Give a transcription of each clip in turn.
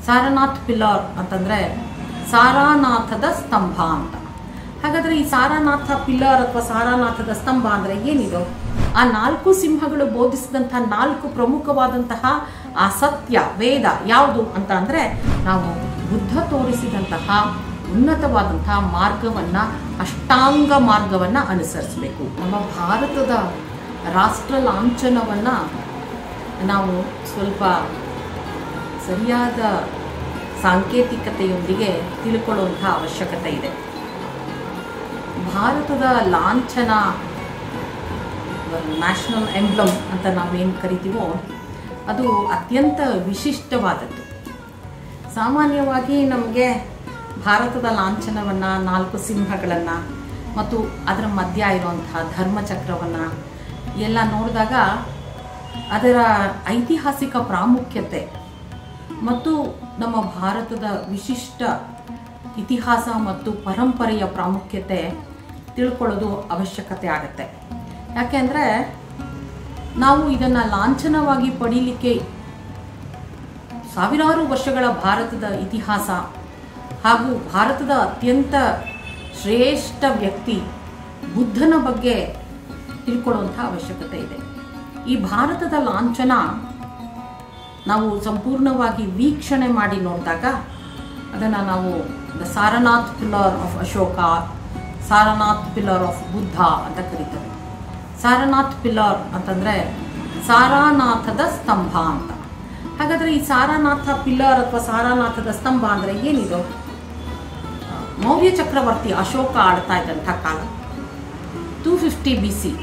Sarnath pillar ಅಂತಂದರೆ ಸಾರಾನಾಥದ ಸ್ತಂಭ ಅಂತ ಹಾಗಾದರೆ ಈ ಸಾರಾನಾಥ ಪಿಲ್ಲರ್ ಅಥವಾ ಸಾರಾನಾಥದ ಸ್ತಂಭ ಅಂದರೆ ಏನಿದು ಆ ನಾಲ್ಕು ಸಿಂಹಗಳು ಬೋಧಿಸಿದಂತಹ ನಾಲ್ಕು ಪ್ರಮುಖವಾದಂತಹ ಆ ಸತ್ಯ ವೇದ ಯಾವುದು ಅಂತ ಅಂದರೆ ನಾವು ಬುದ್ಧ ತೋರಿಸಿದಂತಹ ಉನ್ನತವಾದಂತಹ ಮಾರ್ಗವನ್ನು ಅಷ್ಟಾಂಗ ಮಾರ್ಗವನ್ನು ಅನುಸರಿಸಬೇಕು ನಮ್ಮ ಭಾರತದ ರಾಷ್ಟ್ರ ಲಾಂಛನವನ್ನು ನಾವು ಸ್ವಲ್ಪ ಸರಿಯಾದ ಸಾಂಕೇತಿಕತೆಯೊಂದಿಗೆ ತಿಳ್ಕೊಳ್ಳುವಂಥ ಅವಶ್ಯಕತೆ ಇದೆ ಭಾರತದ ಲಾಂಛನ ನ್ಯಾಷನಲ್ ಎಂಬ್ಲಮ್ ಅಂತ ನಾವೇನು ಕರಿತೀವೋ ಅದು ಅತ್ಯಂತ ವಿಶಿಷ್ಟವಾದದ್ದು ಸಾಮಾನ್ಯವಾಗಿ ನಮಗೆ ಭಾರತದ ಲಾಂಛನವನ್ನು ನಾಲ್ಕು ಸಿಂಹಗಳನ್ನು ಮತ್ತು ಅದರ ಮಧ್ಯ ಇರುವಂತಹ ಧರ್ಮಚಕ್ರವನ್ನು ಎಲ್ಲ ನೋಡಿದಾಗ ಅದರ ಐತಿಹಾಸಿಕ ಪ್ರಾಮುಖ್ಯತೆ ಮತ್ತು ನಮ್ಮ ಭಾರತದ ವಿಶಿಷ್ಟ ಇತಿಹಾಸ ಮತ್ತು ಪರಂಪರೆಯ ಪ್ರಾಮುಖ್ಯತೆ ತಿಳ್ಕೊಳ್ಳೋದು ಅವಶ್ಯಕತೆ ಆಗುತ್ತೆ ಯಾಕೆಂದರೆ ನಾವು ಇದನ್ನು ಲಾಂಛನವಾಗಿ ಪಡೀಲಿಕ್ಕೆ ಸಾವಿರಾರು ವರ್ಷಗಳ ಭಾರತದ ಇತಿಹಾಸ ಹಾಗೂ ಭಾರತದ ಅತ್ಯಂತ ಶ್ರೇಷ್ಠ ವ್ಯಕ್ತಿ ಬುದ್ಧನ ಬಗ್ಗೆ ತಿಳ್ಕೊಳ್ಳುವಂಥ ಅವಶ್ಯಕತೆ ಇದೆ ಈ ಭಾರತದ ಲಾಂಛನ ನಾವು ಸಂಪೂರ್ಣವಾಗಿ ವೀಕ್ಷಣೆ ಮಾಡಿ ನೋಡಿದಾಗ ಅದನ್ನು ನಾವು the Sarnath pillar of Ashoka Sarnath pillar of Buddha ಅಂತ ಕರೀತಾರೆ ಸಾರನಾಥ್ ಪಿಲ್ಲರ್ ಅಂತಂದರೆ ಸಾರಾನಾಥದ ಸ್ತಂಭ ಅಂತ ಹಾಗಾದರೆ ಈ ಸಾರಾನಾಥ ಪಿಲ್ಲರ್ ಅಥವಾ ಸಾರಾನಾಥದ ಸ್ತಂಭ ಅಂದರೆ ಏನಿದು ಮೌರ್ಯ ಚಕ್ರವರ್ತಿ ಅಶೋಕ ಆಳ್ತಾ ಇದ್ದಂಥ ಕಾಲ two fifty B C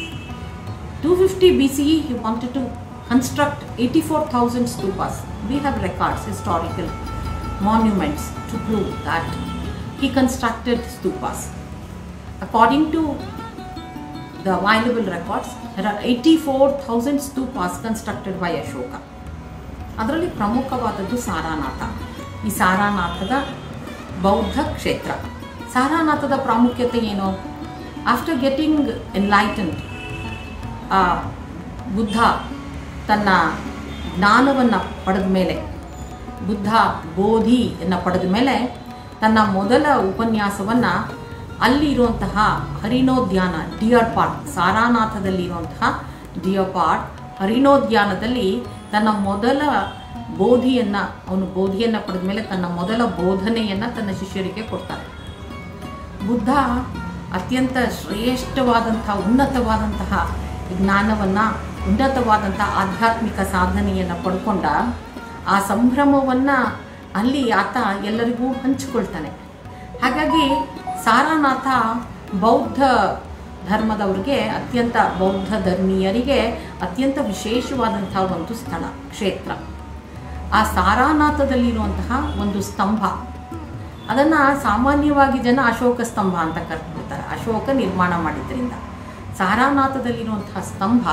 two fifty B C he wanted to construct eighty four thousand stupas we have records historical monuments to prove that he constructed stupas. According to the available records, there are 84,000 stupas constructed by Ashoka. ಅದರಲ್ಲಿ ಪ್ರಮುಖವಾದದ್ದು ಸಾರಾನಾಥ ಈ ಸಾರಾನಾಥದ ಬೌದ್ಧ ಕ್ಷೇತ್ರ ಸಾರಾನಾಥದ ಪ್ರಾಮುಖ್ಯತೆ ಏನು after getting enlightened ಆ ಬುದ್ಧ ತನ್ನ ಜ್ಞಾನವನ್ನು ಪಡೆದ ಮೇಲೆ ಬುದ್ಧ ಬೋಧಿಯನ್ನು ಪಡೆದ ಮೇಲೆ ತನ್ನ ಮೊದಲ ಉಪನ್ಯಾಸವನ್ನು ಅಲ್ಲಿ ಇರುವಂತಹ ಹರಿಣೋದ್ಯಾನ ಡಿಯರ್ ಪಾರ್ಕ್ ಸಾರಾನಾಥದಲ್ಲಿ ಇರುವಂತಹ ಡಿಯರ್ ಪಾರ್ಕ್ ಹರಿಣೋದ್ಯಾನದಲ್ಲಿ ತನ್ನ ಮೊದಲ ಬೋಧಿಯನ್ನು ಅವನು ಬೋಧಿಯನ್ನು ಪಡೆದ ಮೇಲೆ ತನ್ನ ಮೊದಲ ಬೋಧನೆಯನ್ನು ತನ್ನ ಶಿಷ್ಯರಿಗೆ ಕೊಡ್ತಾರೆ ಬುದ್ಧ ಅತ್ಯಂತ ಶ್ರೇಷ್ಠವಾದಂಥ ಉನ್ನತವಾದಂತಹ ಜ್ಞಾನವನ್ನು ಉನ್ನತವಾದಂಥ ಆಧ್ಯಾತ್ಮಿಕ ಸಾಧನೆಯನ್ನು ಪಡ್ಕೊಂಡ ಆ ಸಂಭ್ರಮವನ್ನು ಅಲ್ಲಿ ಆತ ಎಲ್ಲರಿಗೂ ಹಂಚಿಕೊಳ್ತಾನೆ ಹಾಗಾಗಿ ಸಾರಾನಾಥ ಬೌದ್ಧ ಧರ್ಮದವ್ರಿಗೆ ಅತ್ಯಂತ ಬೌದ್ಧ ಧರ್ಮೀಯರಿಗೆ ಅತ್ಯಂತ ವಿಶೇಷವಾದಂಥ ಒಂದು ಸ್ಥಳ ಕ್ಷೇತ್ರ ಆ ಸಾರಾನಾಥದಲ್ಲಿರುವಂತಹ ಒಂದು ಸ್ತಂಭ ಅದನ್ನು ಸಾಮಾನ್ಯವಾಗಿ ಜನ ಅಶೋಕ ಸ್ತಂಭ ಅಂತ ಕರ್ಕೊಳ್ತಾರೆ ಅಶೋಕ ನಿರ್ಮಾಣ ಮಾಡಿದ್ರಿಂದ ಸಾರಾನಾಥದಲ್ಲಿರುವಂತಹ ಸ್ತಂಭ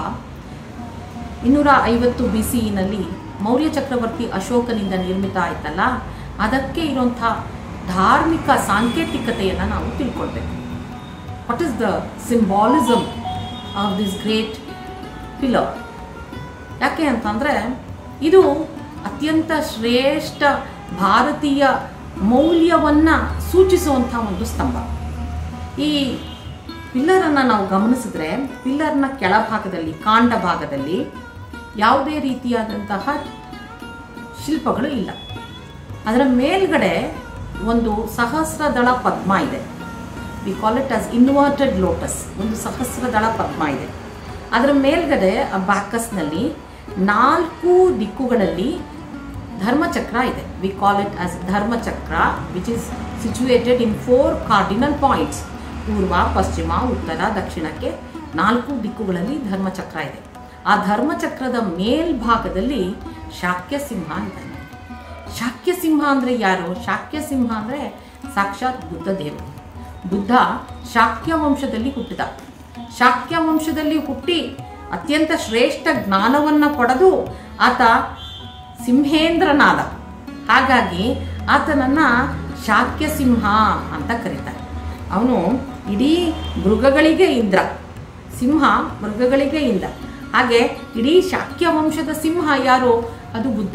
ಇನ್ನೂರ ಐವತ್ತು ಬಿ ಸಿನಲ್ಲಿ ಮೌರ್ಯ ಚಕ್ರವರ್ತಿ ಅಶೋಕನಿಂದ ನಿರ್ಮಿತ ಆಯ್ತಲ್ಲ ಅದಕ್ಕೆ ಇರುವಂಥ ಧಾರ್ಮಿಕ ಸಾಂಕೇತಿಕತೆಯನ್ನು ನಾವು ತಿಳ್ಕೊಳ್ಬೇಕು what is the symbolism of this great pillar ಯಾಕೆ ಅಂತಂದರೆ ಇದು ಅತ್ಯಂತ ಶ್ರೇಷ್ಠ ಭಾರತೀಯ ಮೌಲ್ಯವನ್ನು ಸೂಚಿಸುವಂಥ ಒಂದು ಸ್ತಂಭ ಈ ಪಿಲ್ಲರನ್ನು ನಾವು ಗಮನಿಸಿದ್ರೆ ಪಿಲ್ಲರ್ನ ಕೆಳಭಾಗದಲ್ಲಿ ಕಾಂಡ ಭಾಗದಲ್ಲಿ ಯಾವುದೇ ರೀತಿಯಾದಂತಹ ಶಿಲ್ಪಗಳು ಇಲ್ಲ ಅದರ ಮೇಲ್ಗಡೆ ಒಂದು ಸಹಸ್ರದಳ ಪದ್ಮ ಇದೆ we call it as inverted lotus ಒಂದು ಸಹಸ್ರದಳ ಪದ್ಮ ಇದೆ ಅದರ ಮೇಲ್ಗಡೆ ಆ ಬ್ಯಾಕಸ್ನಲ್ಲಿ ನಾಲ್ಕು ದಿಕ್ಕುಗಳಲ್ಲಿ ಧರ್ಮಚಕ್ರ ಇದೆ we call it as dharmachakra which is situated in four cardinal points ಪೂರ್ವ ಪಶ್ಚಿಮ ಉತ್ತರ ದಕ್ಷಿಣಕ್ಕೆ ನಾಲ್ಕು ದಿಕ್ಕುಗಳಲ್ಲಿ ಧರ್ಮಚಕ್ರ ಇದೆ ಆ ಧರ್ಮಚಕ್ರದ ಮೇಲ್ಭಾಗದಲ್ಲಿ ಶಾಕ್ಯ ಸಿಂಹ ಇದ್ದಾನೆ ಶಾಕ್ಯ ಸಿಂಹ ಅಂದರೆ ಯಾರು ಶಾಕ್ಯ ಸಿಂಹ ಅಂದರೆ ಸಾಕ್ಷಾತ್ ಬುದ್ಧ ದೇವರು ಬುದ್ಧ ಶಾಕ್ಯ ವಂಶದಲ್ಲಿ ಹುಟ್ಟಿದ ಶಾಕ್ಯ ವಂಶದಲ್ಲಿ ಹುಟ್ಟಿ ಅತ್ಯಂತ ಶ್ರೇಷ್ಠ ಜ್ಞಾನವನ್ನು ಪಡೆದು ಆತ ಸಿಂಹೇಂದ್ರನಾದ ಹಾಗಾಗಿ ಆತನನ್ನು ಶಾಕ್ಯ ಸಿಂಹ ಅಂತ ಕರೀತಾರೆ ಅವನು ಇಡೀ ಮೃಗಗಳಿಗೆ ಇಂದ್ರ ಸಿಂಹ ಮೃಗಗಳಿಗೆ ಇಂದ್ರ ಹಾಗೆ ಇಡೀ ಶಾಕ್ಯ ವಂಶದ ಸಿಂಹ ಯಾರು ಅದು ಬುದ್ಧ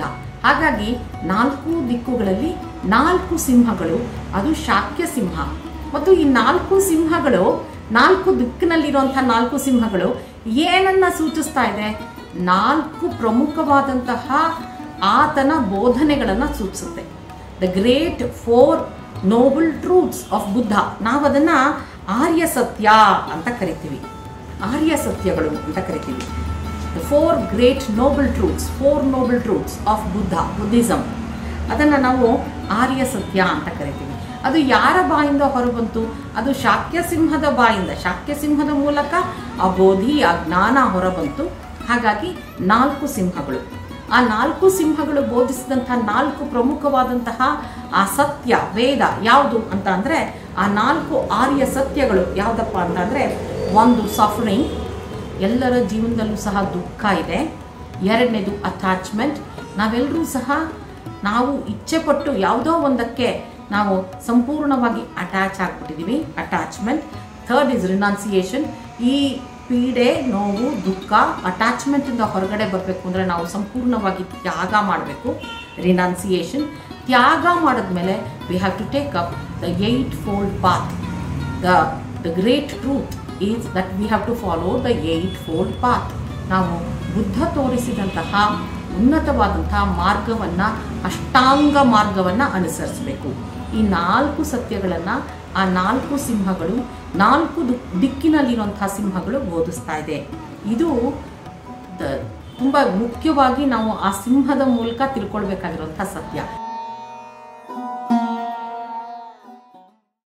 ಹಾಗಾಗಿ ನಾಲ್ಕು ದಿಕ್ಕುಗಳಲ್ಲಿ ನಾಲ್ಕು ಸಿಂಹಗಳು ಅದು ಶಾಕ್ಯ ಸಿಂಹ ಮತ್ತು ಈ ನಾಲ್ಕು ಸಿಂಹಗಳು ನಾಲ್ಕು ದಿಕ್ಕಿನಲ್ಲಿರುವಂತಹ ನಾಲ್ಕು ಸಿಂಹಗಳು ಏನನ್ನ ಸೂಚಿಸ್ತಾ ಇದೆ ನಾಲ್ಕು ಪ್ರಮುಖವಾದಂತಹ ಆತನ ಬೋಧನೆಗಳನ್ನು ಸೂಚಿಸುತ್ತೆ the great four noble truths of Buddha ನಾವು ಅದನ್ನ ಆರ್ಯ ಸತ್ಯ ಅಂತ ಕರಿತೀವಿ ಆರ್ಯ ಸತ್ಯಗಳು ಅಂತ ಕರಿತೀವಿ the four great noble truths four noble truths of Buddha Buddhism ಅದನ್ನು ನಾವು ಆರ್ಯ ಸತ್ಯ ಅಂತ ಕರಿತೀವಿ ಅದು ಯಾರ ಬಾಯಿಂದ ಹೊರಬಂತು ಅದು ಶಾಕ್ಯ ಸಿಂಹದ ಬಾಯಿಂದ ಶಾಕ್ಯ ಸಿಂಹದ ಮೂಲಕ ಆ ಬೋಧಿ ಆ ಜ್ಞಾನ ಹೊರಬಂತು ಹಾಗಾಗಿ ನಾಲ್ಕು ಸಿಂಹಗಳು ಆ ನಾಲ್ಕು ಸಿಂಹಗಳು ಬೋಧಿಸಿದಂತಹ ನಾಲ್ಕು ಪ್ರಮುಖವಾದಂತಹ ಆ ಸತ್ಯ ವೇದ ಯಾವುದು ಅಂತ ಅಂದರೆ ಆ ನಾಲ್ಕು ಆರ್ಯ ಸತ್ಯಗಳು ಯಾವುದಪ್ಪ ಅಂತ ಅಂದರೆ ಒಂದು ಸಫರಿಂಗ್ ಎಲ್ಲರ ಜೀವನದಲ್ಲೂ ಸಹ ದುಃಖ ಇದೆ ಎರಡನೇದು ಅಟ್ಯಾಚ್ಮೆಂಟ್ ನಾವೆಲ್ಲರೂ ಸಹ ನಾವು ಇಚ್ಛೆ ಪಟ್ಟು ಯಾವುದೋ ಒಂದಕ್ಕೆ ನಾವು ಸಂಪೂರ್ಣವಾಗಿ ಅಟ್ಯಾಚ್ ಆಗಿಬಿಟ್ಟಿದ್ದೀವಿ ಅಟ್ಯಾಚ್ಮೆಂಟ್ ಥರ್ಡ್ ಇಸ್ ರಿನಾನ್ಸಿಯೇಷನ್ ಈ ಪೀಡೆ ನೋವು ದುಃಖ ಅಟ್ಯಾಚ್ಮೆಂಟಿಂದ ಹೊರಗಡೆ ಬರಬೇಕು ಅಂದರೆ ನಾವು ಸಂಪೂರ್ಣವಾಗಿ ತ್ಯಾಗ ಮಾಡಬೇಕು ರಿನಾನ್ಸಿಯೇಷನ್ ತ್ಯಾಗ ಮಾಡಿದ್ಮೇಲೆ we have to take up the eightfold path the the great truth is that we have to follow the eightfold path ನಾವು ಬುದ್ಧ ತೋರಿಸಿದಂತಹ ಉನ್ನತವಾದಂತಹ ಮಾರ್ಗವನ್ನು ಅಷ್ಟಾಂಗ ಮಾರ್ಗವನ್ನು ಅನುಸರಿಸಬೇಕು ಈ ನಾಲ್ಕು ಸತ್ಯಗಳನ್ನು ಆ ನಾಲ್ಕು ಸಿಂಹಗಳು ನಾಲ್ಕು ದು- ದಿಕ್ಕಿನಲ್ಲಿರುವಂತಹ ಸಿಂಹಗಳು ಬೋಧಿಸ್ತಾ ಇದೆ ಇದು ದ- ತುಂಬ ಮುಖ್ಯವಾಗಿ ನಾವು ಆ ಸಿಂಹದ ಮೂಲಕ ತಿಳ್ಕೊಳ್ಬೇಕಾಗಿರುವಂತಹ ಸತ್ಯ